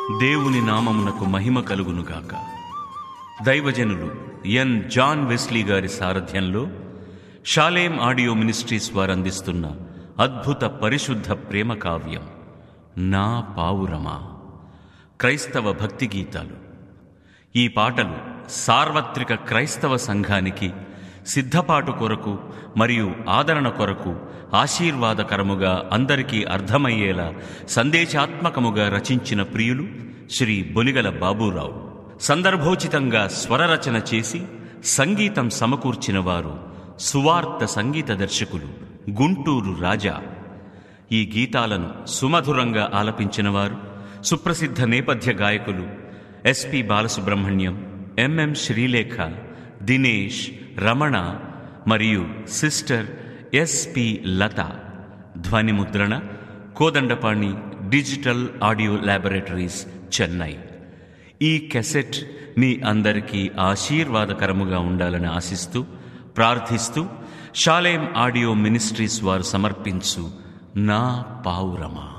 దేవుని నామమునకు మహిమ కలుగునుగాక దైవజనులు ఎన్ జాన్ వెస్లీ గారి సారథ్యంలో షాలేం ఆడియో మినిస్ట్రీస్ వారు అందిస్తున్న అద్భుత పరిశుద్ధ ప్రేమ కావ్యం నా పావురమా క్రైస్తవ భక్తి గీతాలు ఈ పాటలు సార్వత్రిక క్రైస్తవ సంఘానికి సిద్ధపాటు కొరకు మరియు ఆదరణ కొరకు ఆశీర్వాదకరముగా అందరికీ అర్థమయ్యేలా సందేశాత్మకముగా రచించిన ప్రియులు శ్రీ బొలిగల బాబూరావు సందర్భోచితంగా స్వరరచన చేసి సంగీతం సమకూర్చిన వారు సువార్త సంగీత దర్శకులు గుంటూరు రాజా ఈ గీతాలను సుమధురంగా ఆలపించిన వారు సుప్రసిద్ధ నేపథ్య గాయకులు ఎస్పి బాలసుబ్రహ్మణ్యం ఎంఎం శ్రీలేఖ దినేష్ రమణ మరియు సిస్టర్ ఎస్పి లత ధ్వని ముద్రణ Kodandapani digital audio laboratories Chennai ఈ కెసెట్ మీ అందరికీ ఆశీర్వాదకరముగా ఉండాలని ఆశిస్తూ ప్రార్థిస్తూ షాలేం ఆడియో మినిస్ట్రీస్ వారు సమర్పించు నా పావురమా